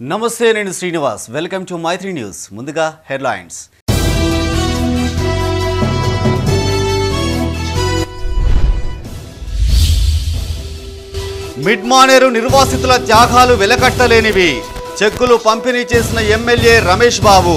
నమస్తే నేను Srinivas welcome to Maitri news ముందుగా హెడ్లైన్స్ మిడ్ మానేరు నిర్వాసితుల త్యాగాలు వెలకట్టలేనివి చెక్కులు పంపిణీ చేసిన ఎమ్మెల్యే రమేష్ బాబు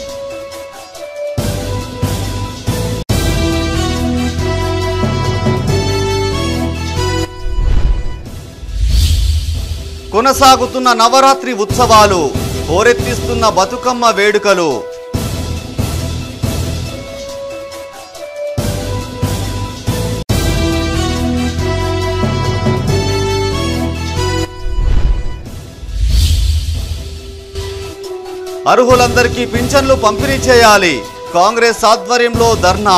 కొనసాగుతున్న నవరాత్రి ఉత్సవాలు హోరెత్తిస్తున్న బతుకమ్మ వేడుకలు అర్హులందరికీ పింఛన్లు పంపిణీ చేయాలి కాంగ్రెస్ ఆధ్వర్యంలో ధర్నా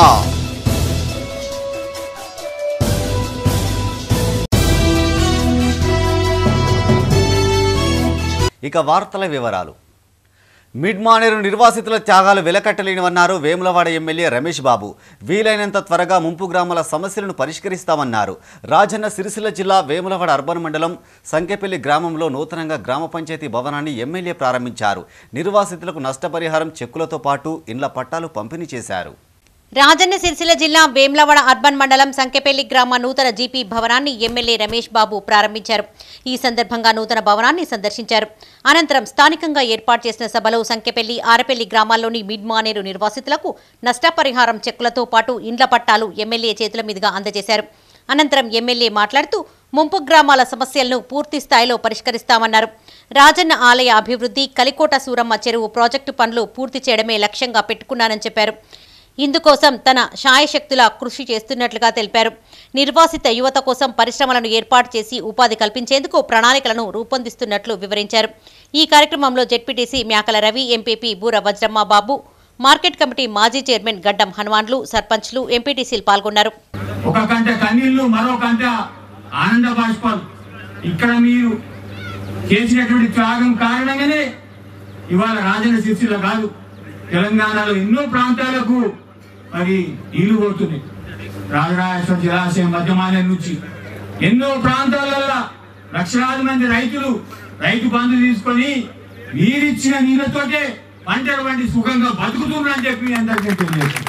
ఇక వార్తల వివరాలు మిడ్ మానేరు నిర్వాసితుల త్యాగాలు వెలకట్టలేనివన్నారు వేములవాడ ఎమ్మెల్యే రమేష్ బాబు వీలైనంత త్వరగా ముంపు గ్రామాల సమస్యలను పరిష్కరిస్తామన్నారు రాజన్న సిరిసిల్ల జిల్లా వేములవాడ అర్బన్ మండలం సంకెపల్లి గ్రామంలో నూతనంగా గ్రామ పంచాయతీ భవనాన్ని ఎమ్మెల్యే ప్రారంభించారు నిర్వాసితులకు నష్టపరిహారం చెక్కులతో పాటు ఇండ్ల పట్టాలు పంపిణీ చేశారు రాజన్న సిరిసిల్ల జిల్లా వేమ్లవాడ అర్బన్ మండలం సంకెపల్లి గ్రామ నూతన జీపీ భవనాన్ని ఎమ్మెల్యే రమేష్ బాబు ప్రారంభించారు ఈ సందర్భంగా నూతన భవనాన్ని సందర్శించారు అనంతరం స్థానికంగా ఏర్పాటు చేసిన సభలో సంకెపల్లి ఆరపల్లి గ్రామాల్లోని మిడ్ మానేరు నిర్వాసితులకు నష్టపరిహారం చెక్కులతో పాటు ఇండ్ల పట్టాలు ఎమ్మెల్యే చేతుల మీదుగా అందజేశారు అనంతరం ఎమ్మెల్యే మాట్లాడుతూ ముంపు గ్రామాల సమస్యలను పూర్తి స్థాయిలో పరిష్కరిస్తామన్నారు రాజన్న ఆలయ అభివృద్ధి కలికోట సూరమ్మ చెరువు ప్రాజెక్టు పనులు పూర్తి చేయడమే లక్ష్యంగా పెట్టుకున్నానని చెప్పారు ఇందుకోసం తన శాయశక్తులా కృషి చేస్తున్నట్లుగా తెలిపారు నిర్వాసిత యువత కోసం పరిశ్రమలను ఏర్పాటు చేసి ఉపాధి కల్పించేందుకు ప్రణాళికలను రూపొందిస్తున్నట్లు వివరించారు ఈ కార్యక్రమంలో జెడ్పీటీసీ మేకల Ravi MPP Boora Vajramma Babu market committee మాజీ చైర్మన్ గడ్డం హనుమాన్లు సర్పంచ్లు ఎంపీటీసీలు పాల్గొన్నారు ఒక కంట కన్నీళ్లు మరో కంట ఆనంద బాష్పాలు ఇక్కడ మీరు చేసినటువంటి త్యాగం కారణంగానే ఇవాళ రాజన్న సిరిసిల్ల కాదు తెలంగాణలో ఎన్నో ప్రాంతాలకు మరి నీళ్లు పోతున్నాయి రాజరాజేశ్వర జలాశయం మధ్యమానం నుంచి ఎన్నో ప్రాంతాలలో లక్షలాది మంది రైతులు రైతు బంధు తీసుకొని మీరిచ్చిన నీళ్ళతోటే పంటలు పండి సుఖంగా బతుకుతున్నారని చెప్పి మీ అందరికీ తెలియజేస్తున్నాను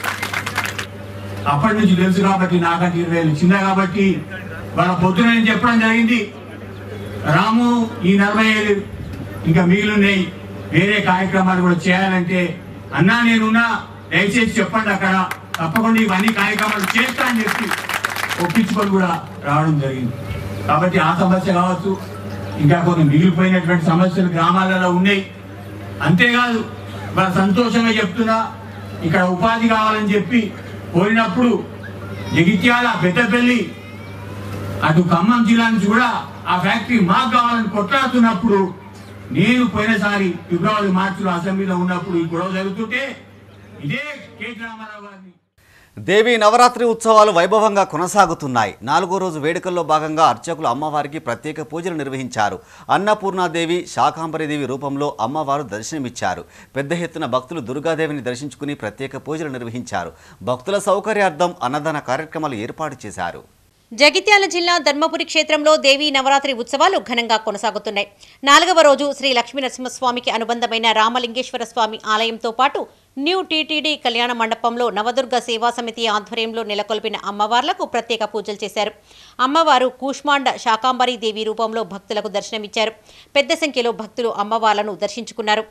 అప్పటి నుంచి తెలుసు కాబట్టి నాకంటే ఇరవై ఏళ్ళు చిన్న కాబట్టి వాళ్ళ పొద్దున నేను చెప్పడం జరిగింది రాము ఈ నలభై ఏళ్ళు ఇంకా మిగిలినాయి వేరే కార్యక్రమాలు కూడా చేయాలంటే అన్నా నేనున్నా దయచేసి చెప్పండి అక్కడ తప్పకుండా ఇవన్నీ కార్యక్రమాలు చేస్తా అని చెప్పి ఒప్పించుకొని కూడా రావడం జరిగింది కాబట్టి ఆ సమస్య కావచ్చు ఇంకా కొన్ని మిగిలిపోయినటువంటి సమస్యలు గ్రామాలలో ఉన్నాయి అంతేకాదు వాళ్ళ సంతోషంగా చెప్తున్నా ఇక్కడ ఉపాధి కావాలని చెప్పి కోరినప్పుడు జగిత్యాల పెద్దపల్లి అటు ఖమ్మం జిల్లా నుంచి కూడా ఆ ఫ్యాక్టరీ మాకు కావాలని కొట్లాడుతున్నప్పుడు నేను పోయినసారి ఫిబ్రవరి మార్చిలో అసెంబ్లీలో ఉన్నప్పుడు ఈ గొడవ జరుగుతుంటే ఇదే కేటీ రామారావు గారిని దేవి నవరాత్రి ఉత్సవాలు వైభవంగా కొనసాగుతున్నాయి నాలుగో రోజు వేడుకల్లో భాగంగా అర్చకులు అమ్మవారికి ప్రత్యేక పూజలు నిర్వహించారు అన్నపూర్ణాదేవి శాకాంబరిదేవి రూపంలో అమ్మవారు దర్శనమిచ్చారు పెద్ద ఎత్తున భక్తులు దుర్గాదేవిని దర్శించుకుని ప్రత్యేక పూజలు నిర్వహించారు భక్తుల సౌకర్యార్థం అన్నదాన కార్యక్రమాలు ఏర్పాటు చేశారు జగిత్యాల జిల్లా ధర్మపురి క్షేత్రంలో దేవీ నవరాత్రి ఉత్సవాలు ఘనంగా కొనసాగుతున్నాయి నాలుగవ రోజు శ్రీ లక్ష్మీ నరసింహస్వామికి అనుబంధమైన రామలింగేశ్వర స్వామి ఆలయంతో పాటు న్యూ టీటీడీ కళ్యాణ మండపంలో నవదుర్గ సేవా సమితి ఆధ్వర్యంలో నెలకొల్పిన అమ్మవార్లకు ప్రత్యేక పూజలు చేశారు అమ్మవారు కూష్మాండ శాకాంబరి దేవి రూపంలో భక్తులకు దర్శనమిచ్చారు పెద్ద సంఖ్యలో భక్తులు అమ్మవార్లను దర్శించుకున్నారు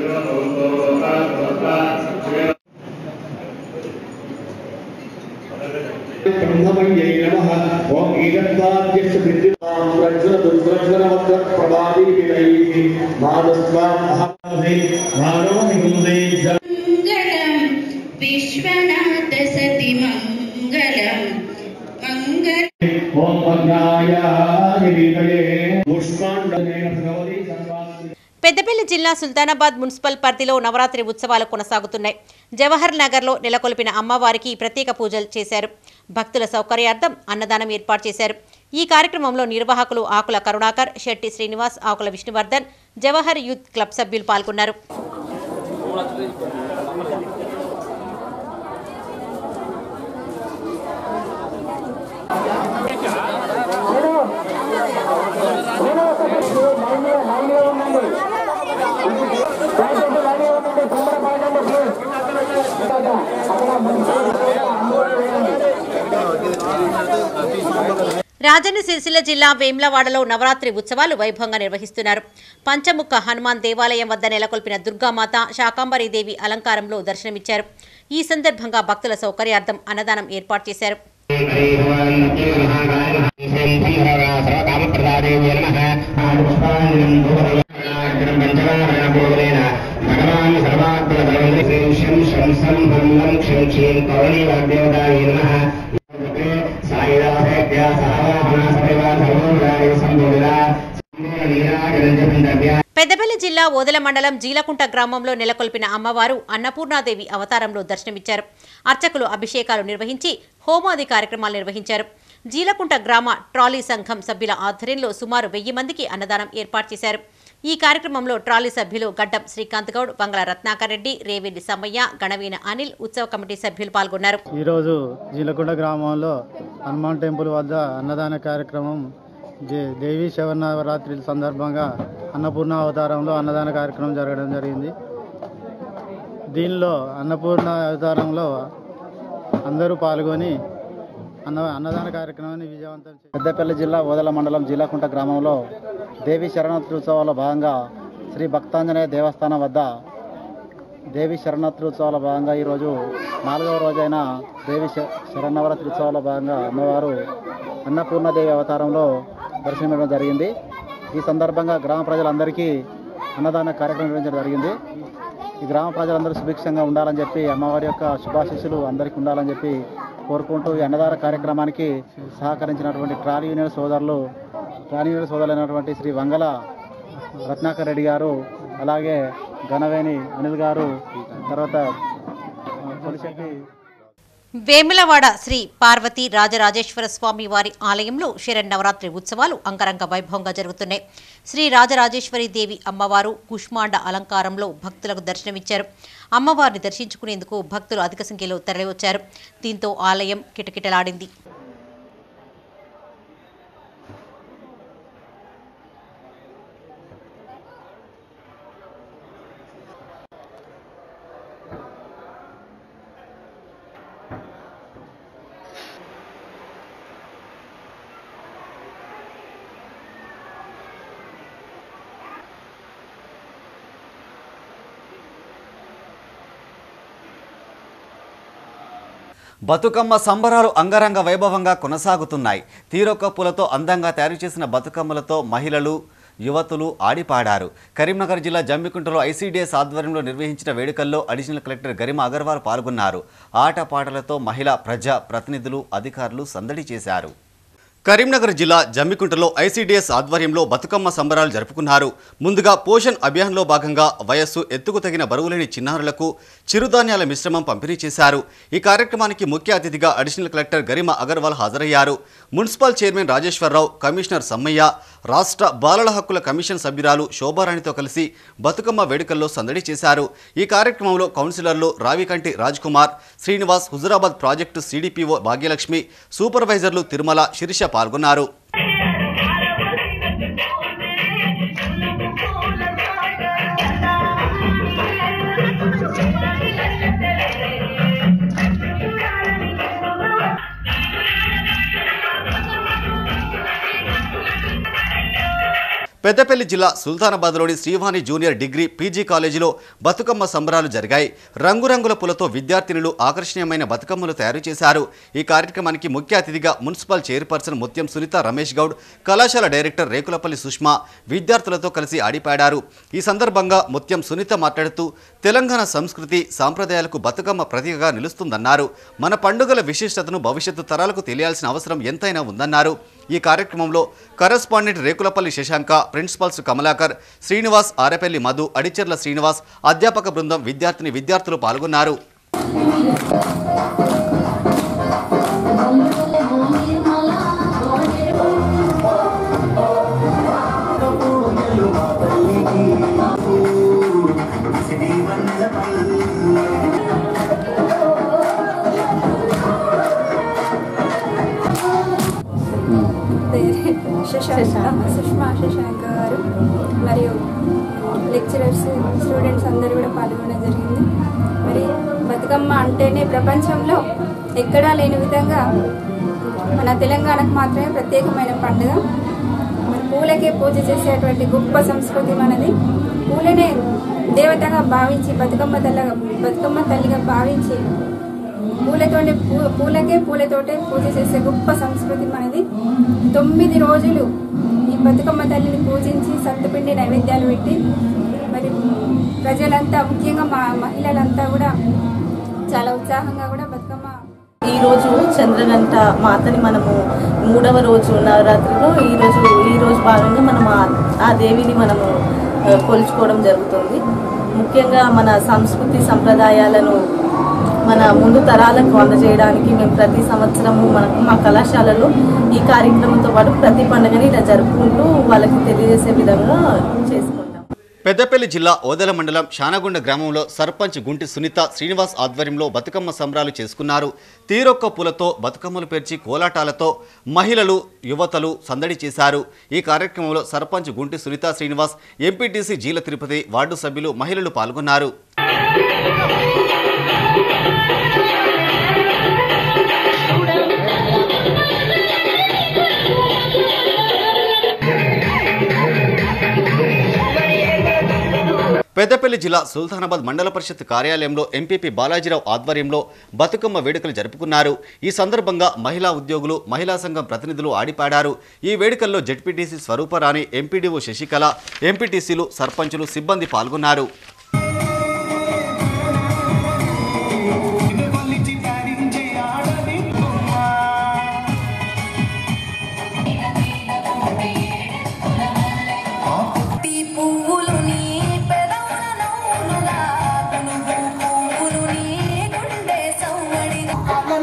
ब्रह्ममय्यै नमः ॐ ईदन्ताद्यस्य विद्युतां रक्षण दुर्दर्शनवक्र प्रभावीभिरैः मादस्वामहमहे मानवनिकुन्दे मङ्गलं विश्वनाथ सति मङ्गलं मङ्गल ॐ पद्मायानिरीतये पुष्पाण्डनेन भगवती सर्वात्मनि పెద్దపల్లి జిల్లా సుల్తానాబాద్ మున్సిపల్ పరిధిలో నవరాత్రి ఉత్సవాలు కొనసాగుతున్నాయి జవహర్ నగర్లో నెలకొల్పిన అమ్మవారికి ప్రత్యేక పూజలు చేశారు భక్తుల సౌకర్యార్థం అన్నదానం ఏర్పాటు చేశారు ఈ కార్యక్రమంలో నిర్వాహకులు ఆకుల కరుణాకర్ శెట్టి శ్రీనివాస్ ఆకుల విష్ణువర్ధన్ జవహర్ యూత్ క్లబ్ సభ్యులు పాల్గొన్నారు మైండ్లో మైండ్లో ఉండండి రాజన్న సిరిసిల్ల జిల్లా వేమ్లవాడలో నవరాత్రి ఉత్సవాలు వైభవంగా నిర్వహిస్తున్నారు పంచముఖ హనుమాన్ దేవాలయం వద్ద నెలకొల్పిన దుర్గామాత శాకాంబరీదేవి అలంకారంలో దర్శనమిచ్చారు ఈ సందర్భంగా భక్తుల సౌకర్యార్థం అన్నదానం ఏర్పాటు చేశారు పెద్దపల్లి జిల్లా ఓదెల మండలం జీలకుంట గ్రామంలో నెలకొల్పిన అమ్మవారు అన్నపూర్ణాదేవి అవతారంలో దర్శనమిచ్చారు అర్చకులు అభిషేకాలు నిర్వహించి హోమాది కార్యక్రమాలు నిర్వహించారు జీలకుంట గ్రామ ట్రాలీ సంఘం సభ్యుల ఆధ్వర్యంలో సుమారు వెయ్యి మందికి అన్నదానం ఏర్పాటు చేశారు ఈ కార్యక్రమంలో ట్రాలీ సభ్యులు గడ్డం శ్రీకాంత్ గౌడ్ బంగ్లా రత్నాకర్ రెడ్డి రేవెల్లి సమ్మయ్య గణవీన అనిల్ ఉత్సవ కమిటీ సభ్యులు పాల్గొన్నారు ఈరోజు జీలకొండ గ్రామంలో హనుమాన్ టెంపుల్ వద్ద అన్నదాన కార్యక్రమం దే- దేవీ శవనవరాత్రి సందర్భంగా అన్నపూర్ణ అవతారంలో అన్నదాన కార్యక్రమం జరగడం జరిగింది దీనిలో అన్నపూర్ణ అవతారంలో అందరూ పాల్గొని అన్న అన్నదాన కార్యక్రమాన్ని విజయవంతం చేశారు. పెద్దపల్లి జిల్లా ఓదల మండలం జీలకుంట గ్రామంలో దేవి శరణార్థి ఉత్సవాల భాగంగా శ్రీ భక్తాంజనేయ దేవస్థానం వద్ద దేవి శరణార్థి ఉత్సవాల భాగంగా ఈరోజు నాలుగవ రోజైన దేవి శ- శరణవరాత్రి ఉత్సవాల భాగంగా అమ్మవారు అన్నపూర్ణదేవి అవతారంలో దర్శనమివ్వడం జరిగింది ఈ సందర్భంగా గ్రామ ప్రజలందరికీ అన్నదాన కార్యక్రమం నిర్వహించడం జరిగింది ఈ గ్రామ ప్రజలందరూ సుభిక్షంగా ఉండాలని చెప్పి అమ్మవారి యొక్క శుభాశీస్సులు అందరికీ ఉండాలని చెప్పి కోరుకుంటూ ఈ అన్నదాన కార్యక్రమానికి సహకరించినటువంటి ట్రాలీ యూనియన్ సోదరులు ట్రాలీ యూనియన్ సోదరులైనటువంటి శ్రీ వంగల రత్నాకర్ రెడ్డి గారు అలాగే ఘనవేణి అనిల్ గారు తర్వాత ఆ, కొలిశెట్టి వేములవాడ శ్రీ పార్వతీ రాజరాజేశ్వర స్వామి వారి ఆలయంలో శరన్నవరాత్రి ఉత్సవాలు అంగరంగ వైభవంగా జరుగుతున్నాయి శ్రీ రాజరాజేశ్వరి దేవి అమ్మవారు కుష్మాండ అలంకారంలో భక్తులకు దర్శనమిచ్చారు అమ్మవారిని దర్శించుకునేందుకు భక్తులు అధిక సంఖ్యలో తరలివచ్చారు దీంతో ఆలయం కిటకిటలాడింది బతుకమ్మ సంబరాలు అంగరంగ వైభవంగా కొనసాగుతున్నాయి తీరొక్క పూలతో అందంగా తయారు చేసిన బతుకమ్మలతో మహిళలు యువతులు ఆడిపాడారు కరీంనగర్ జిల్లా జమ్మికుంటలో ఐసీడీఎస్ ఆధ్వర్యంలో నిర్వహించిన వేడుకల్లో అడిషనల్ కలెక్టర్ గరిమ అగర్వాల్ పాల్గొన్నారు ఆటపాటలతో మహిళా ప్రజా ప్రతినిధులు అధికారులు సందడి చేశారు కరీంనగర్ జిల్లా జమ్మికుంటలో ఐసీడీఎస్ ఆధ్వర్యంలో బతుకమ్మ సంబరాలు జరుపుకున్నారు ముందుగా పోషణ్ అభియాన్లో భాగంగా వయస్సు ఎత్తుకు తగిన బరువులేని చిన్నారులకు చిరుధాన్యాల మిశ్రమం పంపిణీ చేశారు ఈ కార్యక్రమానికి ముఖ్య అతిథిగా అడిషనల్ కలెక్టర్ గరిమ అగర్వాల్ హాజరయ్యారు municipal chairman Rajeshwar Rao commissioner Sammaiah రాష్ట్ర బాలల హక్కుల కమిషన్ సభ్యురాలు శోభారాణితో కలిసి బతుకమ్మ వేడుకల్లో సందడి చేశారు ఈ కార్యక్రమంలో కౌన్సిలర్లు రావికంటి రాజ్ కుమార్ శ్రీనివాస్ హుజురాబాద్ ప్రాజెక్టు సిడిపిఓ భాగ్యలక్ష్మి సూపర్వైజర్లు తిరుమల శిరీష పాల్గొన్నారు పెద్దపల్లి జిల్లా సుల్తానాబాద్లోని శ్రీవాణి జూనియర్ డిగ్రీ పీజీ కాలేజీలో బతుకమ్మ సంబరాలు జరిగాయి రంగురంగుల పూలతో విద్యార్థినులు ఆకర్షణీయమైన బతుకమ్మలు తయారు చేశారు ఈ కార్యక్రమానికి ముఖ్య అతిథిగా మున్సిపల్ చైర్పర్సన్ ముత్యం సునీత రమేష్ గౌడ్ కళాశాల డైరెక్టర్ రేకులపల్లి సుష్మా విద్యార్థులతో కలిసి ఆడిపాడారు ఈ సందర్భంగా ముత్యం సునీత మాట్లాడుతూ తెలంగాణ సంస్కృతి సాంప్రదాయాలకు బతుకమ్మ ప్రతీకగా నిలుస్తుందన్నారు మన పండుగల విశిష్టతను భవిష్యత్తు తరాలకు తెలియాల్సిన అవసరం ఎంతైనా ఉందన్నారు ఈ కార్యక్రమంలో కరస్పాండెంట్ రేకులపల్లి శశాంక ప్రిన్సిపల్స్ కమలాకర్ శ్రీనివాస్ ఆరేపల్లి మధు అడిచెర్ల శ్రీనివాస్ అధ్యాపక బృందం విద్యార్థిని విద్యార్థులు పాల్గొన్నారు శశాంక సుష్మా శశాంక గారు మరియు లెక్చరర్స్ స్టూడెంట్స్ అందరూ కూడా పాల్గొనడం జరిగింది మరి బతుకమ్మ అంటేనే ప్రపంచంలో ఎక్కడా లేని విధంగా మన తెలంగాణకు మాత్రమే ప్రత్యేకమైన పండుగ మరి పూలకే పూజ చేసేటువంటి గొప్ప సంస్కృతి మనది పూలనే దేవతగా భావించి బతుకమ్మ తల్లగా బతుకమ్మ తల్లిగా భావించి పూలతోనే పూ పూలకే పూలతోటే పూజ చేసే గొప్ప సంస్కృతి మనది తొమ్మిది రోజులు ఈ బతుకమ్మ తల్లిని పూజించి సత్తుపిండి నైవేద్యాలు పెట్టి మరి ప్రజలంతా ముఖ్యంగా మా మహిళలంతా కూడా చాలా ఉత్సాహంగా కూడా బతుకమ్మ ఈ రోజు చంద్రగంట మాతని మనము మూడవ రోజు నవరాత్రిలో ఈ రోజు ఈ రోజు భాగంగా మనం ఆ- ఆ దేవిని మనము ఆ, కొలుచుకోవడం జరుగుతుంది ముఖ్యంగా మన సంస్కృతి సంప్రదాయాలను మన ముందు తరాలకు అందజేయడానికి మేము ప్రతి సంవత్సరము మన మా కళాశాలలో ఈ కార్యక్రమంతో పాటు ప్రతి పండుగని ఇలా జరుపుకుంటూ వాళ్ళకి తెలియజేసే విధంగా చేసుకుంటాం పెద్దపల్లి జిల్లా ఓదెల మండలం శానగుండ గ్రామంలో సర్పంచ్ గుంటి సునీత శ్రీనివాస్ ఆధ్వర్యంలో బతుకమ్మ సంబరాలు చేసుకున్నారు తీరొక్క పూలతో బతుకమ్మలు పేర్చి కోలాటాలతో మహిళలు యువతలు సందడి చేశారు ఈ కార్యక్రమంలో సర్పంచ్ గుంటి సునీత శ్రీనివాస్ ఎంపీటీసీ జీల తిరుపతి వార్డు సభ్యులు మహిళలు పాల్గొన్నారు పెద్దపల్లి జిల్లా సుల్తానాబాద్ మండల పరిషత్ కార్యాలయంలో ఎంపీపీ బాలాజీరావు ఆధ్వర్యంలో బతుకమ్మ వేడుకలు జరుపుకున్నారు ఈ సందర్భంగా మహిళా ఉద్యోగులు మహిళా సంఘం ప్రతినిధులు ఆడిపాడారు ఈ వేడుకల్లో జెడ్పీటీసీ స్వరూపరాణి ఎంపీడీఓ శశికళ ఎంపీటీసీలు సర్పంచులు సిబ్బంది పాల్గొన్నారు పువ్వులు నీ పెదవుల నవ్వులుగా పునుగు పువ్వులు నీ గుండె సవ్వడిగా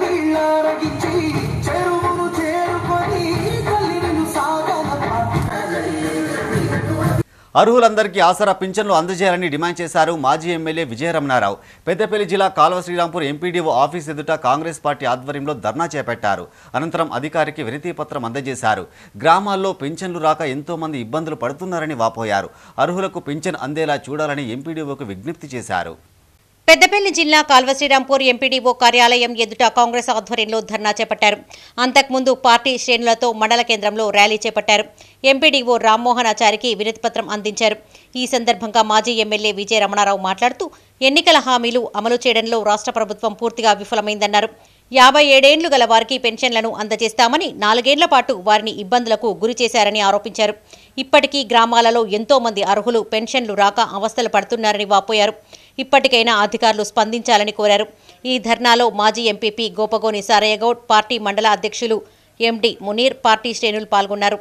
అర్హులందరికీ ఆసరా పింఛన్లు అందజేయాలని డిమాండ్ చేశారు మాజీ ఎమ్మెల్యే విజయరమణారావు పెద్దపల్లి జిల్లా కాల్వ శ్రీరాంపూర్ ఎంపీడీఓ ఆఫీస్ ఎదుట కాంగ్రెస్ పార్టీ ఆధ్వర్యంలో ధర్నా చేపట్టారు అనంతరం అధికారికి వినతి పత్రం అందజేశారు గ్రామాల్లో పింఛన్లు రాక ఎంతో మంది ఇబ్బందులు పడుతున్నారని వాపోయారు అర్హులకు పింఛన్ అందేలా చూడాలని ఎంపీడీఓకు విజ్ఞప్తి చేశారు పెద్దపల్లి జిల్లా కాల్వశ్రీరాంపూర్ ఎంపీడీఓ కార్యాలయం ఎదుట కాంగ్రెస్ ఆధ్వర్యంలో ధర్నా చేపట్టారు అంతకుముందు పార్టీ శ్రేణులతో మండల కేంద్రంలో ర్యాలీ చేపట్టారు ఎంపీడీఓ రామ్మోహనాచారికి వినతిపత్రం అందించారు ఈ సందర్భంగా మాజీ ఎమ్మెల్యే విజయ రమణారావు మాట్లాడుతూ ఎన్నికల హామీలు అమలు చేయడంలో రాష్ట్ర ప్రభుత్వం పూర్తిగా విఫలమైందన్నారు యాభై ఏడేండ్లు గల వారికి పెన్షన్లను అందజేస్తామని నాలుగేళ్ల పాటు వారిని ఇబ్బందులకు గురి చేశారని ఆరోపించారు ఇప్పటికీ గ్రామాలలో ఎంతో మంది అర్హులు పెన్షన్లు రాక అవస్థలు పడుతున్నారని వాపోయారు ఇప్పటికైనా అధికారులు స్పందించాలని కోరారు ఈ ధర్నాలో మాజీ ఎంపీపీ గోపగోని సారయ్యగౌడ్ పార్టీ మండల అధ్యక్షులు ఎండి మునీర్ పార్టీ శ్రేణులు పాల్గొన్నారు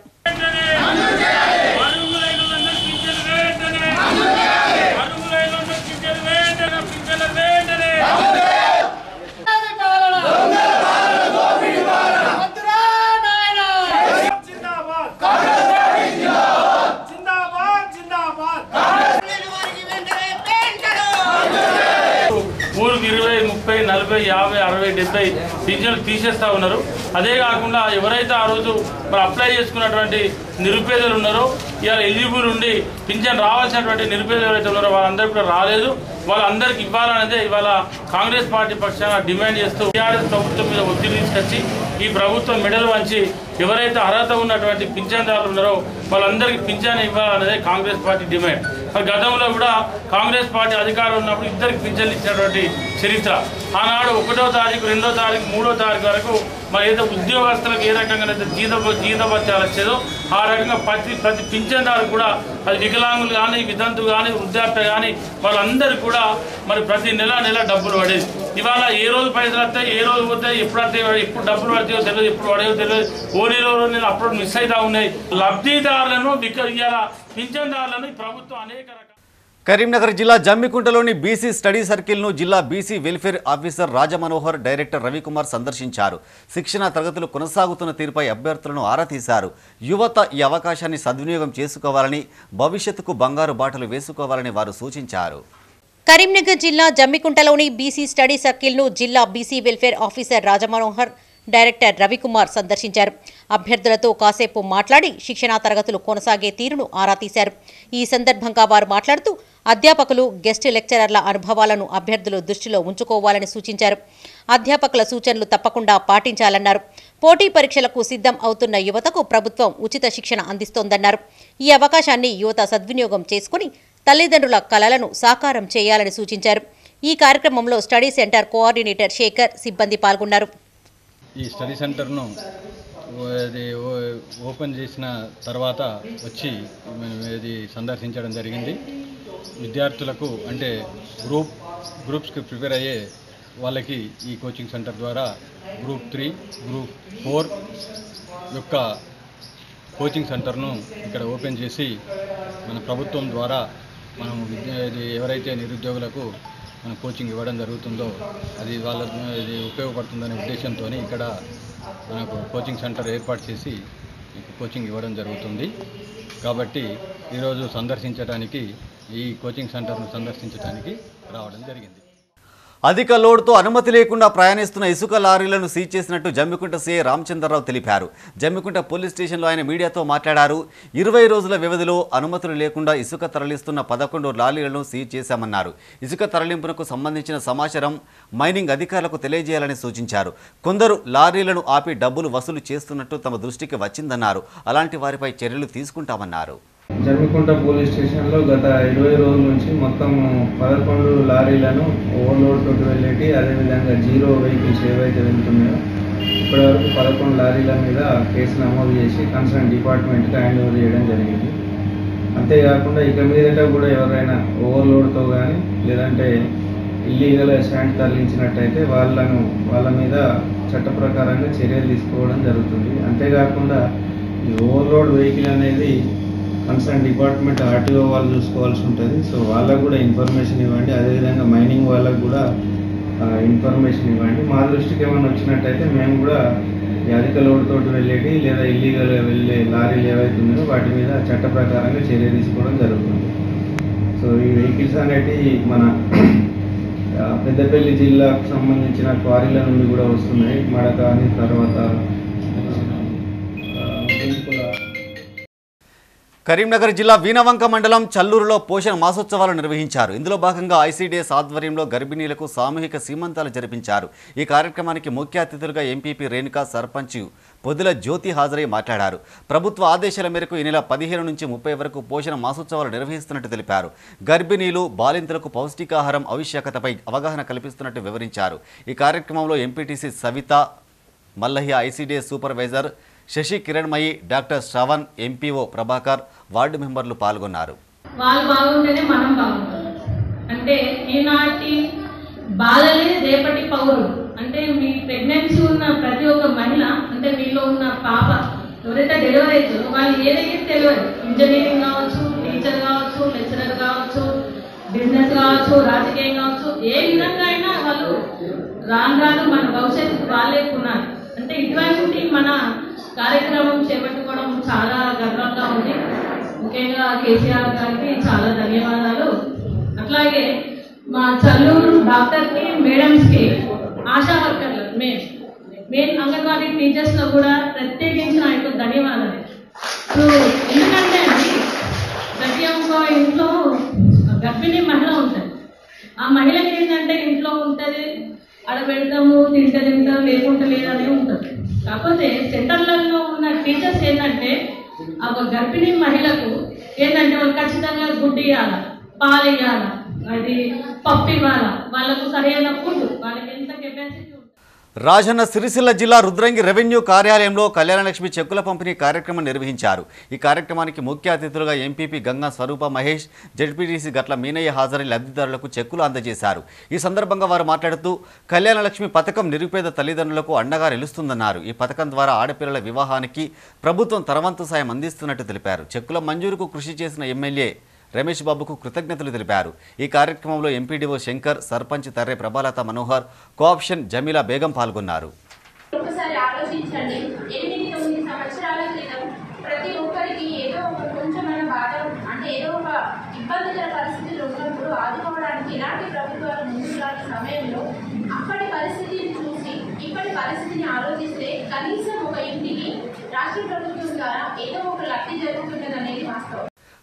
ఊరికి ఇరవై ముప్పై నలభై యాభై అరవై డెబ్బై పింఛన్లు తీసేస్తా ఉన్నారు అదే కాకుండా ఎవరైతే ఆ రోజు మరి అప్లై చేసుకున్నటువంటి నిరుపేదలు ఉన్నారో ఇవాళ ఎలిజిబుల్ ఉండి పింఛన్ రావాల్సినటువంటి నిరుపేదలు ఎవరైతే ఉన్నారో వాళ్ళందరికీ కూడా రాలేదు వాళ్ళందరికీ ఇవ్వాలనేదే ఇవాళ కాంగ్రెస్ పార్టీ పక్షాన డిమాండ్ చేస్తూ టీఆర్ఎస్ ప్రభుత్వం మీద ఒత్తిడి తీసుకొచ్చి ఈ ప్రభుత్వం మెడలు వంచి ఎవరైతే అర్హత ఉన్నటువంటి పింఛన్దారులు ఉన్నారో వాళ్ళందరికీ పింఛన్ ఇవ్వాలనేదే కాంగ్రెస్ పార్టీ డిమాండ్ మరి గతంలో కూడా కాంగ్రెస్ పార్టీ అధికారం ఉన్నప్పుడు ఇద్దరికి పింఛన్లు ఇచ్చినటువంటి చరిత్ర ఆనాడు ఒకటో తారీఖు రెండో తారీఖు మూడో తారీఖు వరకు మరి ఏదో ఉద్యోగస్తులకు ఏ రకంగా అయితే జీత జీతభత్యాలు వచ్చేదో ఆ రకంగా ప్రతి ప్రతి పింఛన్దారు కూడా అది వికలాంగులు కానీ వితంతు కానీ వృద్ధాప్య కానీ వాళ్ళందరికీ కూడా మరి ప్రతి నెల నెల డబ్బులు పడేది ఇవాళ ఏ రోజు పైసలు వస్తాయి ఏ రోజు పోతాయి ఎప్పుడు వస్తాయి ఎప్పుడు డబ్బులు పడతాయో తెలియదు ఎప్పుడు పడేయో తెలియదు ఓనీలో నేను అప్పుడు మిస్ అవుతా ఉన్నాయి లబ్ధిదారులను విక ఇవాళ పింఛన్దారులను ఈ ప్రభుత్వం అనేక రకాల కరీంనగర్ జిల్లా జమ్మికుంటలోని బీసీ స్టడీ సర్కిల్ను జిల్లా BC welfare officer Rajamanohar director Ravikumar సందర్శించారు శిక్షణ తరగతులు కొనసాగుతున్న తీరుపై అభ్యర్థులను ఆరా తీశారు యువత ఈ అవకాశాన్ని సద్వినియోగం చేసుకోవాలని భవిష్యత్తుకు బంగారు బాటలు వేసుకోవాలని వారు సూచించారు కరీంనగర్ జిల్లా జమ్మికుంటలోని బీసీ స్టడీ సర్కిల్ను జిల్లా BC welfare officer Rajamanohar director Ravikumar సందర్శించారు అభ్యర్థులతో కాసేపు మాట్లాడి శిక్షణా తరగతులు కొనసాగే తీరును ఆరా తీశారు ఈ సందర్భంగా వారు మాట్లాడుతూ అధ్యాపకులు గెస్ట్ లెక్చరర్ల అనుభవాలను అభ్యర్థులు దృష్టిలో ఉంచుకోవాలని సూచించారు అధ్యాపకుల సూచనలు తప్పకుండా పాటించాలన్నారు పోటీ పరీక్షలకు సిద్ధం అవుతున్న యువతకు ప్రభుత్వం ఉచిత శిక్షణ అందిస్తోందన్నారు ఈ అవకాశాన్ని యువత సద్వినియోగం చేసుకుని తల్లిదండ్రుల కలలను సాకారం చేయాలని సూచించారు ఈ కార్యక్రమంలో స్టడీ సెంటర్ కోఆర్డినేటర్ శేఖర్ సిబ్బంది పాల్గొన్నారు ఈ స్టడీ సెంటర్ను ఓ- ఇది ఓ- ఓపెన్ చేసిన తర్వాత వచ్చి మేము ఇది సందర్శించడం జరిగింది విద్యార్థులకు అంటే గ్రూప్ గ్రూప్స్కి ప్రిపేర్ అయ్యే వాళ్ళకి ఈ కోచింగ్ సెంటర్ ద్వారా గ్రూప్ త్రీ గ్రూప్ ఫోర్ యొక్క కోచింగ్ సెంటర్ను ఇక్కడ ఓపెన్ చేసి మన ప్రభుత్వం ద్వారా మనం విద్య ఇది ఎవరైతే నిరుద్యోగులకు మన కోచింగ్ ఇవ్వడం జరుగుతుందో అది వాళ్ళ ఇది ఉపయోగపడుతుందనే ఉద్దేశంతో ఇక్కడ మనకు కోచింగ్ సెంటర్ ఏర్పాటు చేసి కోచింగ్ ఇవ్వడం జరుగుతుంది కాబట్టి ఈరోజు సందర్శించడానికి ఈ కోచింగ్ సెంటర్ను సందర్శించడానికి రావడం జరిగింది అధిక లోడ్తో అనుమతి లేకుండా ప్రయాణిస్తున్న ఇసుక లారీలను సీజ్ చేసినట్టు జమ్మికుంట సీఐ రామచంద్రరావు తెలిపారు జమ్మికుంట పోలీస్ స్టేషన్లో ఆయన మీడియాతో మాట్లాడారు ఇరవై రోజుల వ్యవధిలో అనుమతులు లేకుండా ఇసుక తరలిస్తున్న పదకొండు లారీలను సీజ్ చేశామన్నారు ఇసుక తరలింపునకు సంబంధించిన సమాచారం మైనింగ్ అధికారులకు తెలియజేయాలని సూచించారు కొందరు లారీలను ఆపి డబ్బులు వసూలు చేస్తున్నట్టు తమ దృష్టికి వచ్చిందన్నారు అలాంటి వారిపై చర్యలు తీసుకుంటామన్నారు జమ్మికుంట పోలీస్ స్టేషన్లో గత ఇరవై రోజుల నుంచి మొత్తం పదకొండు లారీలను ఓవర్లోడ్ తోటి వెళ్ళేటి అదేవిధంగా జీరో వెహికల్స్ ఏవైతే వెళ్తున్నాయో ఇప్పటివరకు పదకొండు లారీల మీద కేసు నమోదు చేసి కన్సర్న్ డిపార్ట్మెంట్కి హ్యాండ్ ఓవర్ చేయడం జరిగింది అంతేకాకుండా ఇక మీదట కూడా ఎవరైనా ఓవర్లోడ్తో కానీ లేదంటే ఇల్లీగల్ శాండ్ తరలించినట్టయితే వాళ్ళను వాళ్ళ మీద చట్ట ప్రకారంగా చర్యలు తీసుకోవడం జరుగుతుంది అంతేకాకుండా ఈ ఓవర్లోడ్ వెహికల్ అనేది కన్సర్న్ డిపార్ట్మెంట్ ఆర్టీఓ వాళ్ళు చూసుకోవాల్సి ఉంటుంది సో వాళ్ళకు కూడా ఇన్ఫర్మేషన్ ఇవ్వండి అదేవిధంగా మైనింగ్ వాళ్ళకు కూడా ఇన్ఫర్మేషన్ ఇవ్వండి మా దృష్టికి ఏమైనా వచ్చినట్టయితే మేము కూడా ఈ అధిక లోడ్ తోటి వెళ్ళేటి లేదా ఇల్లీగల్గా వెళ్ళే లారీలు ఏవైతే ఉన్నాయో వాటి మీద చట్ట ప్రకారంగా చర్య తీసుకోవడం జరుగుతుంది సో ఈ వెహికల్స్ అనేటివి మన ఆ, పెద్దపల్లి జిల్లాకు సంబంధించిన క్వారీల నుండి కూడా వస్తున్నాయి మడక అని తర్వాత ఆ, గుంపుల కరీంనగర్ జిల్లా వీణవంక మండలం చల్లూరులో పోషణ మాసోత్సవాలు నిర్వహించారు ఇందులో భాగంగా ఐసీడీఎస్ ఆధ్వర్యంలో గర్భిణీలకు సామూహిక సీమంతాలు జరిపించారు ఈ కార్యక్రమానికి ముఖ్య అతిథులుగా ఎంపీపీ రేణుకా సర్పంచ్ పొదుల జ్యోతి హాజరై మాట్లాడారు ప్రభుత్వ ఆదేశాల మేరకు ఈ నెల పదిహేను నుంచి ముప్పై వరకు పోషణ మాసోత్సవాలు నిర్వహిస్తున్నట్టు తెలిపారు గర్భిణీలు బాలింతలకు పౌష్టికాహారం ఆవశ్యకతపై అవగాహన కల్పిస్తున్నట్టు వివరించారు ఈ కార్యక్రమంలో MPTC Savitha Mallaiah ICDS supervisor Sasi Kiranmayi doctor Shravan MPO Prabhakar ward మెంబర్లు పాల్గొన్నారు వాళ్ళు బాగుంటేనే మనం బాగుంటాం అంటే ఈనాటి బాలలే రేపటి పౌరులు అంటే మీ ప్రెగ్నెన్సీ ఉన్న ప్రతి ఒక్క మహిళ అంటే మీలో ఉన్న పాప ఎవరైతే డెలివరీ అవుతారో వాళ్ళు ఏదైతే తెలియదు ఇంజనీరింగ్ కావచ్చు టీచర్ కావచ్చు లెక్చరర్ కావచ్చు బిజినెస్ కావచ్చు రాజకీయం కావచ్చు ఏ విధంగా అయినా వాళ్ళు రాను రాను మన భవిష్యత్తు వాళ్ళే పునాది అంటే ఇటువంటి మన కార్యక్రమం చేపట్టుకోవడం చాలా గర్వంగా ఉంది ముఖ్యంగా కేసీఆర్ గారికి చాలా ధన్యవాదాలు అట్లాగే మా చల్లూరు డాక్టర్కి మేడమ్స్కి ఆశా వర్కర్లు మేము మెయిన్ అంగన్వాడీ టీచర్స్లో కూడా ప్రత్యేకించి నా యొక్క ధన్యవాదాలు సో ఎందుకంటే అండి ప్రతి ఒక్క ఇంట్లో గర్భిణీ మహిళ ఉంటుంది ఆ మహిళకి ఏంటంటే ఇంట్లో ఉంటుంది ఆడ పెడతాము తింటే తింటాం లేకుంటే లేదనే ఉంటుంది కాకపోతే సెంటర్లలో ఉన్న టీచర్స్ ఏంటంటే ఆ ఒక గర్భిణీ మహిళకు ఏంటంటే వాళ్ళు ఖచ్చితంగా గుడ్డు ఇవ్వాలా పాలు ఇవ్వాలా అది పప్పు ఇవ్వాలా వాళ్ళకు సరైన ఫుడ్ వాళ్ళకి ఎంత కెపాసిటీ రాజన్న సిరిసిల్ల జిల్లా రుద్రంగి రెవెన్యూ కార్యాలయంలో కళ్యాణలక్ష్మి చెక్కుల పంపిణీ కార్యక్రమం నిర్వహించారు ఈ కార్యక్రమానికి ముఖ్య అతిథులుగా ఎంపీపీ గంగా స్వరూప మహేష్ జడ్పీటీసీ గట్ల మీనయ్య హాజరై లబ్ధిదారులకు చెక్కులు అందజేశారు ఈ సందర్భంగా వారు మాట్లాడుతూ కళ్యాణలక్ష్మి పథకం నిరుపేద తల్లిదండ్రులకు అండగా నిలుస్తుందన్నారు ఈ పథకం ద్వారా ఆడపిల్లల వివాహానికి ప్రభుత్వం తరవంతు సాయం అందిస్తున్నట్టు తెలిపారు చెక్కుల మంజూరుకు కృషి చేసిన ఎమ్మెల్యే రమేష్ బాబుకు కృతజ్ఞతలు తెలిపారు ఈ కార్యక్రమంలో ఎంపీడీఓ శంకర్ సర్పంచ్ తర్రె ప్రభాలత మనోహర్ కోఆప్షన్ జమీలా బేగం పాల్గొన్నారు ఒకసారి ఆలోచించండి ఎనిమిది తొమ్మిది సంవత్సరాల క్రితం ప్రతి ఒక్కరికి ఏదో ఒక కొంచెమైన బాధ అంటే ఏదో ఒక ఇబ్బందికర పరిస్థితులు ఉన్నప్పుడు ఆదుకోవడానికి ఇలాంటి ప్రభుత్వాలు ముందుకు రాని సమయంలో అప్పటి పరిస్థితిని చూసి ఇప్పటి పరిస్థితిని ఆలోచిస్తే కనీసం ఒక ఇంటికి రాష్ట్ర ప్రభుత్వం ద్వారా ఏదో ఒక లబ్ధి జరుగుతున్నది అనేది వాస్తవం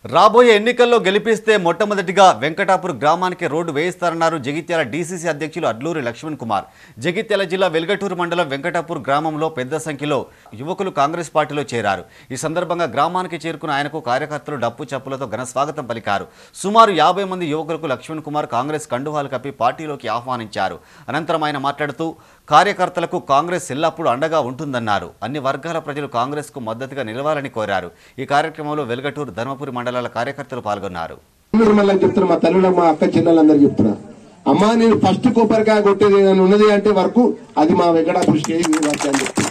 రాబోయే ఎన్నికల్లో గెలిపిస్తే మొట్టమొదటిగా వెంకటాపూర్ గ్రామానికి రోడ్డు వేయిస్తారన్నారు జగిత్యాల డీసీసీ అధ్యక్షులు అడ్లూరి లక్ష్మణ్ కుమార్ జగిత్యాల జిల్లా వెల్గటూరు మండలం వెంకటాపూర్ గ్రామంలో పెద్ద సంఖ్యలో యువకులు కాంగ్రెస్ పార్టీలో చేరారు ఈ సందర్భంగా గ్రామానికి చేరుకున్న ఆయనకు కార్యకర్తలు డప్పు చప్పులతో ఘన స్వాగతం పలికారు సుమారు యాభై మంది యువకులకు లక్ష్మణ్ కుమార్ కాంగ్రెస్ కండువాలు కప్పి పార్టీలోకి ఆహ్వానించారు అనంతరం ఆయన మాట్లాడుతూ కార్యకర్తలకు కాంగ్రెస్ ఎల్లప్పుడూ అండగా ఉంటుందన్నారు అన్ని వర్గాల ప్రజలు కాంగ్రెస్కు మద్దతుగా నిలవాలని కోరారు ఈ కార్యక్రమంలో వెల్గటూరు ధర్మపురి మండలాల కార్యకర్తలు పాల్గొన్నారు మళ్ళీ చెప్తున్నా మా తల్లులకు మా అక్క చిన్నలందరూ చెప్తున్నా అమ్మా నేను ఫస్ట్ కొబ్బరికాయ కొట్టేది ఏదైనా ఉన్నది అంటే వరకు అది మా వెంకటాపురి స్టేజ్ మీద వరకు అని చెప్తున్నా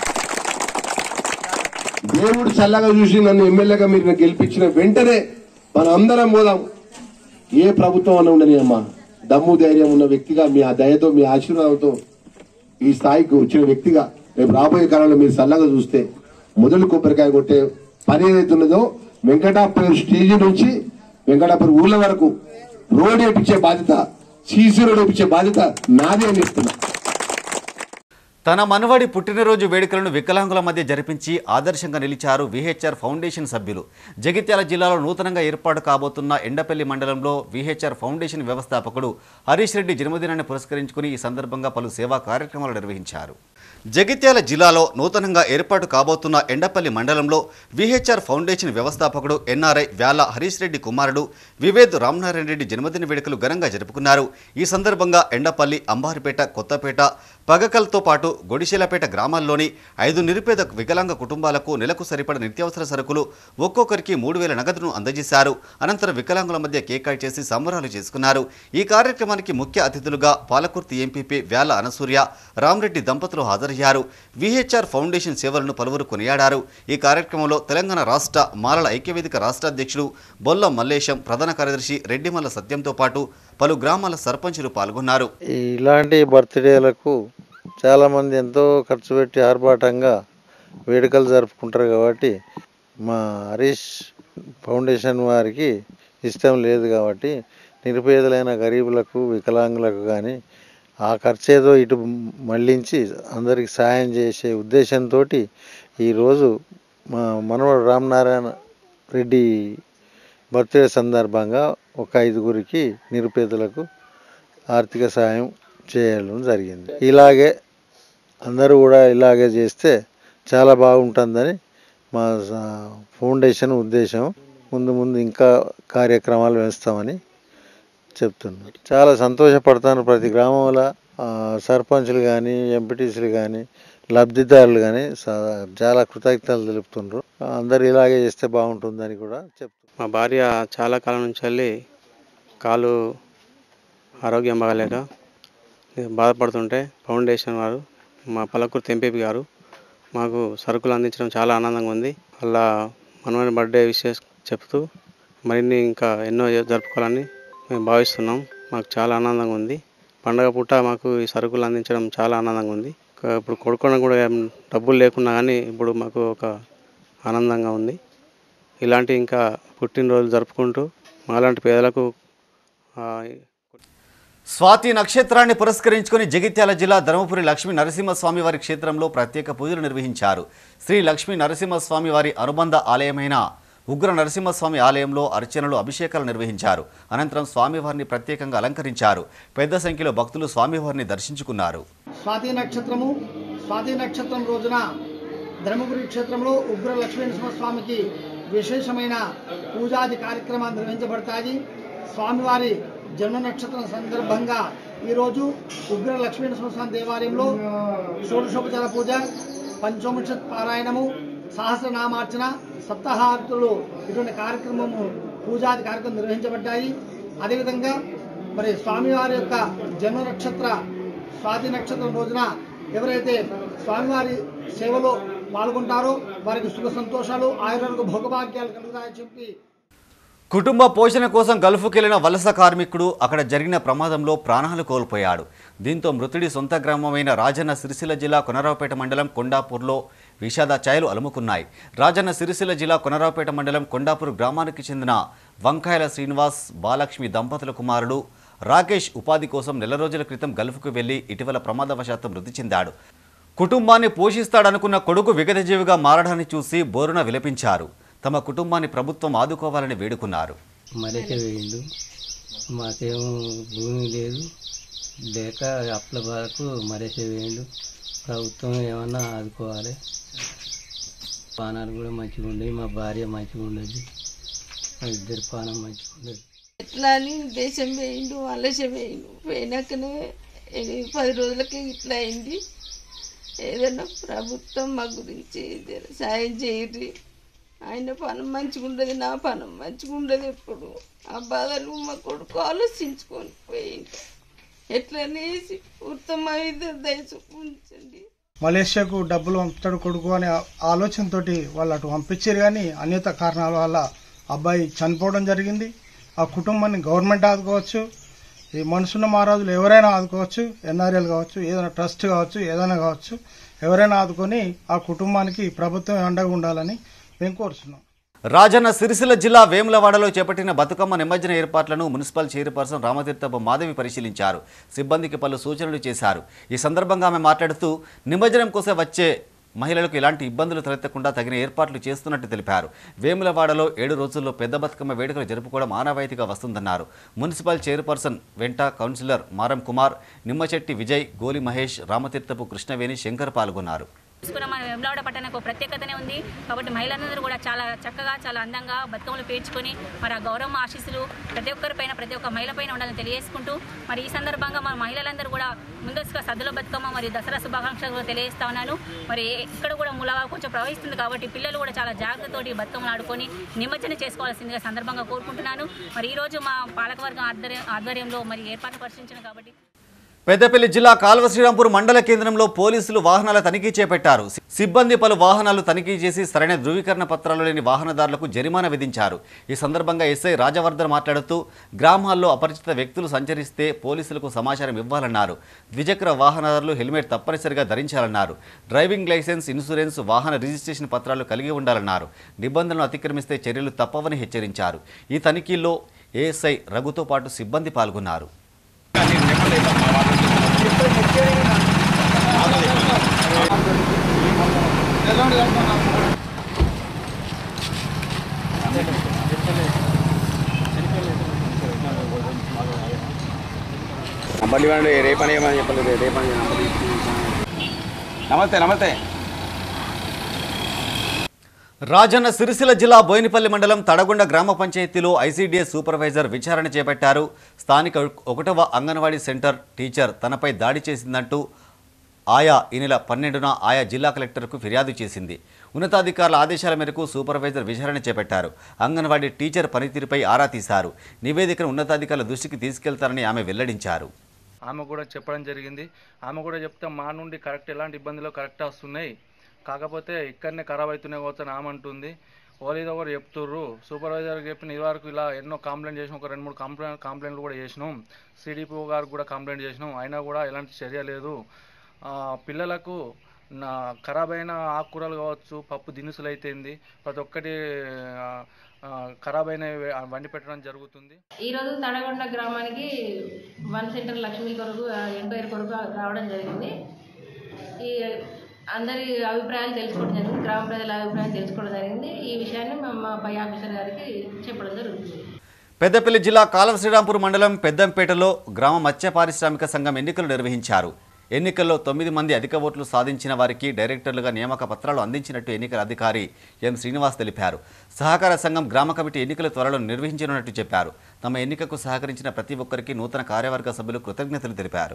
దేవుడు చల్లగా చూసి నన్ను ఎమ్మెల్యేగా మీరు నాకు గెలిపించిన వెంటనే మనం అందరం పోదాం ఏ ప్రభుత్వం అన్న ఉండని అమ్మా దమ్ము ధైర్యం ఉన్న వ్యక్తిగా మీ ఆ దయతో మీ ఆశీర్వాదంతో ఈ స్థాయికి వచ్చిన వ్యక్తిగా రేపు రాబోయే కాలంలో మీరు చల్లగా చూస్తే మొదలు కొబ్బరికాయ కొట్టే పని ఏదైతే ఉన్నదో వెంకటాపురం స్టేజీ నుంచి వెంకటాపురం ఊళ్ళ వరకు రోడ్ వేపించే బాధ్యత సీసీ రోడ్ వేపించే బాధ్యత నాదే అని చెప్తున్నా తన మనవడి పుట్టినరోజు వేడుకలను వికలాంగుల మధ్య జరిపించి ఆదర్శంగా నిలిచారు విహెచ్ఆర్ ఫౌండేషన్ సభ్యులు జగిత్యాల జిల్లాలో నూతనంగా ఏర్పాటు కాబోతున్న ఎండపల్లి మండలంలో విహెచ్ఆర్ ఫౌండేషన్ వ్యవస్థాపకుడు హరీష్ రెడ్డి జన్మదినాన్ని పురస్కరించుకుని ఈ సందర్భంగా పలు సేవా కార్యక్రమాలు నిర్వహించారు జగిత్యాల జిల్లాలో నూతనంగా ఏర్పాటు కాబోతున్న ఎండపల్లి మండలంలో విహెచ్ఆర్ ఫౌండేషన్ వ్యవస్థాపకుడు ఎన్ఆర్ఐ వ్యాల హరీష్ రెడ్డి కుమారుడు వివేద్ రామనారాయణ రెడ్డి జన్మదిన వేడుకలు ఘనంగా జరుపుకున్నారు ఈ సందర్భంగా ఎండపల్లి అంబారిపేట కొత్తపేట పగకల్తో పాటు గొడిశేలపేట గ్రామాల్లోని ఐదు నిరుపేద వికలాంగ కుటుంబాలకు నెలకు సరిపడ నిత్యావసర సరుకులు ఒక్కొక్కరికి మూడు వేల నగదును అందజేశారు అనంతరం వికలాంగుల మధ్య కేక్ కట్ చేసి సంబరాలు చేసుకున్నారు ఈ కార్యక్రమానికి ముఖ్య అతిథులుగా పాలకుర్తి ఎంపీపీ వ్యాల అనసూర్య రామరెడ్డి దంపతులు హాజరయ్యారు విహెచ్ఆర్ ఫౌండేషన్ సేవలను పలువురు కొనియాడారు ఈ కార్యక్రమంలో తెలంగాణ రాష్ట్ర మాలల ఐక్యవేదిక రాష్ట్ర అధ్యక్షుడు బొల్ల మల్లేశం ప్రధాన కార్యదర్శి రెడ్డిమల్ల సత్యంతో పాటు పలు గ్రామాల సర్పంచులు పాల్గొన్నారు ఇలాంటి బర్త్డేలకు చాలామంది ఎంతో ఖర్చు పెట్టి ఆర్భాటంగా వేడుకలు జరుపుకుంటారు కాబట్టి మా హరీష్ ఫౌండేషన్ వారికి ఇష్టం లేదు కాబట్టి నిరుపేదలైన గరీబులకు వికలాంగులకు కానీ ఆ ఖర్చు ఏదో ఇటు మళ్ళించి అందరికి సాయం చేసే ఉద్దేశంతో ఈరోజు మా మనవడు రామనారాయణ రెడ్డి బర్త్డే సందర్భంగా ఒక ఐదుగురికి నిరుపేదలకు ఆర్థిక సాయం చేయడం జరిగింది ఇలాగే అందరూ కూడా ఇలాగే చేస్తే చాలా బాగుంటుందని మా స- ఫౌండేషన్ ఉద్దేశం ముందు ముందు ఇంకా కార్యక్రమాలు వేస్తామని చెప్తున్నారు చాలా సంతోషపడతాను ప్రతి గ్రామంలో ఆ, సర్పంచులు కానీ ఎంపీటీసీలు కానీ లబ్ధిదారులు కానీ స- చాలా కృతజ్ఞతలు తెలుపుతుండ్రు అందరు ఇలాగే చేస్తే బాగుంటుందని కూడా చెప్తున్నారు మా భార్య చాలా కాలం నుంచి వెళ్ళి కాలు ఆరోగ్యం బాగాలేక బాధపడుతుంటే ఫౌండేషన్ వారు మా పలకూరు ఎంపీపీ గారు మాకు సరుకులు అందించడం చాలా ఆనందంగా ఉంది అలా మనవని బర్త్డే విషయం చెప్తూ మరిన్ని ఇంకా ఎన్నో జరుపుకోవాలని మేము భావిస్తున్నాం మాకు చాలా ఆనందంగా ఉంది పండగ పూట మాకు ఈ సరుకులు అందించడం చాలా ఆనందంగా ఉంది ఇంకా ఇప్పుడు కొడుకున్న కూడా ఏం డబ్బులు లేకున్నా కానీ ఇప్పుడు మాకు ఒక ఆనందంగా ఉంది ఇలాంటి ఇంకా పుట్టినరోజు జరుపుకుంటూ మాలాంటి పేదలకు ఆ, స్వాతి నక్షత్రాన్ని పురస్కరించుకుని జగిత్యాల జిల్లా ధర్మపురి లక్ష్మీ నరసింహస్వామి వారి క్షేత్రంలో ప్రత్యేక పూజలు నిర్వహించారు శ్రీ లక్ష్మీ నరసింహస్వామి వారి అనుబంధ ఆలయమైన ఉగ్ర నరసింహస్వామి ఆలయంలో అర్చనలు అభిషేకాలు నిర్వహించారు అనంతరం స్వామివారిని ప్రత్యేకంగా అలంకరించారు పెద్ద సంఖ్యలో భక్తులు స్వామివారిని దర్శించుకున్నారు స్వాతి నక్షత్రము స్వాతి నక్షత్రం రోజున ధర్మపురి క్షేత్రంలో ఉగ్ర లక్ష్మీనరసింహస్వామికి విశేషమైన పూజాది కార్యక్రమాలు నిర్వహించబడతాయి స్వామివారి జన్మ నక్షత్రం సందర్భంగా ఈరోజు ఉగ్ర లక్ష్మీనరసింహస్వామి దేవాలయంలో షోడశోపచార పూజ పంచోముషత్ పారాయణము సహస్రనామార్చన సప్తహారతులు ఇటువంటి కార్యక్రమము పూజాది కార్యక్రమం నిర్వహించబడ్డాయి అదేవిధంగా మరి స్వామివారి యొక్క జన్మ నక్షత్ర స్వాతి నక్షత్రం రోజున ఎవరైతే స్వామివారి సేవలో పాల్గొంటారో వారికి సుఖ సంతోషాలు ఆయుర్వేద భోగభాగ్యాలు కలుగుతాయని చెప్పి కుటుంబ పోషణ కోసం గల్ఫ్కెళ్లిన వలస కార్మికుడు అక్కడ జరిగిన ప్రమాదంలో ప్రాణాలు కోల్పోయాడు దీంతో మృతుడి సొంత గ్రామమైన రాజన్న సిరిసిల్ల జిల్లా కొనరావుపేట మండలం కొండాపూర్లో విషాద ఛాయలు అలుముకున్నాయి రాజన్న సిరిసిల్ల జిల్లా కొనరావుపేట మండలం కొండాపూర్ గ్రామానికి చెందిన వంకాయల శ్రీనివాస్ బాలక్ష్మి దంపతుల కుమారుడు రాకేష్ ఉపాధి కోసం నెల రోజుల క్రితం గల్ఫ్కు వెళ్లి ఇటీవల ప్రమాదవశాత్తు మృతి చెందాడు కుటుంబాన్ని పోషిస్తాడనుకున్న కొడుకు విగతజీవిగా మారడాన్ని చూసి బోరున విలపించారు తమ కుటుంబాన్ని ప్రభుత్వం ఆదుకోవాలని వేడుకున్నారు మరకే వేయండు మాకేమో భూమి లేదు లేక అప్పుల బాధకు మరకే వేయండు ప్రభుత్వం ఏమన్నా ఆదుకోవాలి పానాలు కూడా మంచిగా ఉండేవి మా భార్య మంచిగా ఉండేది మా ఇద్దరి పానం మంచిగా ఉండేది ఎట్లా అని దేశం వేయిండు ఆలస్యం వేయిండు పోయినాకనే ఎనిమిది పది రోజులకి ఇట్లా అయింది ఏదైనా ప్రభుత్వం మా గురించి జర సాయం చేయరు ఆయన పనం మంచిగా ఉండదు నా పనం మంచిగా ఉండదు ఎప్పుడు ఆ బాధలు మా కొడుకు ఆలోచించుకొని పోయిండు ఎట్లనేసి ఉత్తమ ఇద్దరు దయచు ఉంచండి మలేషియాకు డబ్బులు పంపుతాడు కొడుకు అనే ఆలోచనతోటి వాళ్ళు అటు పంపించారు కానీ అన్యత కారణాల వల్ల అబ్బాయి చనిపోవడం జరిగింది ఆ కుటుంబాన్ని గవర్నమెంట్ ఆదుకోవచ్చు ఈ మనసున్న మహారాజులు ఎవరైనా ఆదుకోవచ్చు ఎన్ఆర్ఎల్ కావచ్చు ఏదైనా ట్రస్ట్ కావచ్చు ఏదైనా కావచ్చు ఎవరైనా ఆదుకొని ఆ కుటుంబానికి ప్రభుత్వం అండగా ఉండాలని మేము కోరుతున్నాం రాజన్న సిరిసిల్ల జిల్లా వేములవాడలో చేపట్టిన బతుకమ్మ నిమజ్జన ఏర్పాట్లను మున్సిపల్ చైర్పర్సన్ రామతీర్థపు మాధవి పరిశీలించారు సిబ్బందికి పలు సూచనలు చేశారు ఈ సందర్భంగా ఆమె మాట్లాడుతూ నిమజ్జనం కోసం వచ్చే మహిళలకు ఎలాంటి ఇబ్బందులు తలెత్తకుండా తగిన ఏర్పాట్లు చేస్తున్నట్టు తెలిపారు వేములవాడలో ఏడు రోజుల్లో పెద్ద బతుకమ్మ వేడుకలు జరుపుకోవడం ఆనవాయితీగా వస్తుందన్నారు మున్సిపల్ చైర్పర్సన్ వెంట కౌన్సిలర్ మారం కుమార్ నిమ్మచెట్టి విజయ్ గోలి మహేష్ రామతీర్థపు కృష్ణవేణి శంకర్ పాల్గొన్నారు తీసుకున్న మన వెమ్లవాడ పట్టణానికి ఒక ప్రత్యేకతనే ఉంది కాబట్టి మహిళలందరూ కూడా చాలా చక్కగా చాలా అందంగా బతుకమ్మలు పేర్చుకొని మరి ఆ గౌరవ ఆశీస్సులు ప్రతి ఒక్కరిపైన ప్రతి ఒక్క మహిళ పైన ఉండాలని తెలియజేసుకుంటూ మరి ఈ సందర్భంగా మన మహిళలందరూ కూడా ముందస్తుగా సద్దుల బతుకమ్మ మరియు దసరా శుభాకాంక్షలు కూడా తెలియజేస్తా ఉన్నాను మరి ఇక్కడ కూడా ములగా కొంచెం ప్రవహిస్తుంది కాబట్టి పిల్లలు కూడా చాలా జాగ్రత్తతోటి బతుకమ్మలు ఆడుకొని నిమజ్జనం చేసుకోవాల్సిందిగా సందర్భంగా కోరుకుంటున్నాను మరి ఈ రోజు మా పాలకవర్గం ఆధ్వర్యం ఆధ్వర్యంలో మరి ఏర్పాట్లు పరిశీలించాను కాబట్టి పెద్దపల్లి జిల్లా కాల్వ శ్రీరాంపూర్ మండల కేంద్రంలో పోలీసులు వాహనాల తనిఖీ చేపట్టారు సిబ్బంది పలు వాహనాలు తనిఖీ చేసి సరైన ధృవీకరణ పత్రాలు లేని వాహనదారులకు జరిమానా విధించారు ఈ సందర్భంగా ఎస్ఐ రాజవర్ధన్ మాట్లాడుతూ గ్రామాల్లో అపరిచిత వ్యక్తులు సంచరిస్తే పోలీసులకు సమాచారం ఇవ్వాలన్నారు ద్విచక్ర వాహనదారులు హెల్మెట్ తప్పనిసరిగా ధరించాలన్నారు డ్రైవింగ్ లైసెన్స్ ఇన్సూరెన్స్ వాహన రిజిస్ట్రేషన్ పత్రాలు కలిగి ఉండాలన్నారు నిబంధనలు అతిక్రమిస్తే చర్యలు తప్పవని హెచ్చరించారు ఈ తనిఖీల్లో ఏఎస్ఐ రఘుతో పాటు సిబ్బంది పాల్గొన్నారు నంబర్లు ఇవ్వండి రేపని ఏమని చెప్పలేదు రేపని నమస్తే నమస్తే రాజన్న సిరిసిల్ల జిల్లా బోయినపల్లి మండలం తడగొండ గ్రామ పంచాయతీలో ఐసీడీఎస్ సూపర్వైజర్ విచారణ చేపట్టారు స్థానిక ఒకటవ అంగన్వాడీ సెంటర్ టీచర్ తనపై దాడి చేసిందంటూ ఆయా ఈ నెల పన్నెండున ఆయా జిల్లా కలెక్టర్కు ఫిర్యాదు చేసింది ఉన్నతాధికారుల ఆదేశాల మేరకు సూపర్వైజర్ విచారణ చేపట్టారు అంగన్వాడీ టీచర్ పనితీరుపై ఆరా తీశారు నివేదికను ఉన్నతాధికారుల దృష్టికి తీసుకెళ్తారని ఆమె వెల్లడించారు ఆమె కూడా చెప్పడం జరిగింది ఆమె కూడా చెప్తే మా నుండి కరెక్ట్ ఎలాంటి ఇబ్బందులు కరెక్ట్ వస్తున్నాయి కాకపోతే ఇక్కడనే ఖరాబ్ అవుతున్నాయి కావచ్చు అని ఆమె అంటుంది ఓలీదో కూడా చెప్తుర్రు సూపర్వైజర్కి చెప్పిన ఇది వరకు ఇలా ఎన్నో కంప్లైంట్ చేసినాం ఒక రెండు మూడు కంప్లైంట్ కంప్లైంట్లు కూడా చేసినాం సిడిపిఓ గారికి కూడా కంప్లైంట్ చేసినాం అయినా కూడా ఎలాంటి చర్య లేదు ఆ, పిల్లలకు నా ఖరాబ్ అయిన ఆకుకూరలు కావచ్చు పప్పు దినుసులు అయితేంది ప్రతి ఒక్కటి ఆ, ఆ, ఖరాబ్ అయినవి వండి పెట్టడం జరుగుతుంది ఈరోజు తడగొండ గ్రామానికి వన్ సెంటర్ లక్ష్మీ కొరకు ఆ, ఎంక్వైరీ కొరకు రావడం జరిగింది ఈ అందరి అభిప్రాయాలు తెలుసుకోవడం జరిగింది గ్రామ ప్రజల అభిప్రాయం తెలుసుకోవడం జరిగింది ఈ విషయాన్ని మా- మా పై ఆఫీసర్ గారికి చెప్పడం జరుగుతుంది పెద్దపల్లి జిల్లా కాలవ శ్రీరాంపూర్ మండలం పెద్దంపేటలో గ్రామ మత్స్య పారిశ్రామిక సంఘం ఎన్నికలు నిర్వహించారు ఎన్నికల్లో తొమ్మిది మంది అధిక ఓట్లు సాధించిన వారికి డైరెక్టర్లుగా నియామక పత్రాలు అందించినట్టు ఎన్నికల అధికారి ఎం శ్రీనివాస్ తెలిపారు సహకార సంఘం గ్రామ కమిటీ ఎన్నికలు త్వరలో నిర్వహించనున్నట్టు చెప్పారు తమ ఎన్నికకు సహకరించిన ప్రతి ఒక్కరికి నూతన కార్యవర్గ సభ్యులు కృతజ్ఞతలు తెలిపారు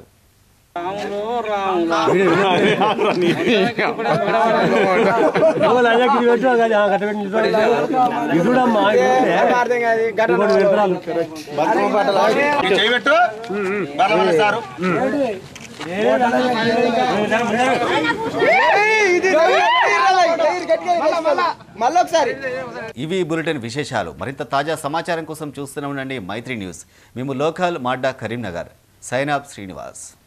మళ్ళొకసారి ఇవి బులెటిన్ విశేషాలు మరింత తాజా సమాచారం కోసం చూస్తూనే ఉండండి మైత్రి న్యూస్ మేము లోకల్ మాడ్డా కరీంనగర్ సైనాబ్ శ్రీనివాస్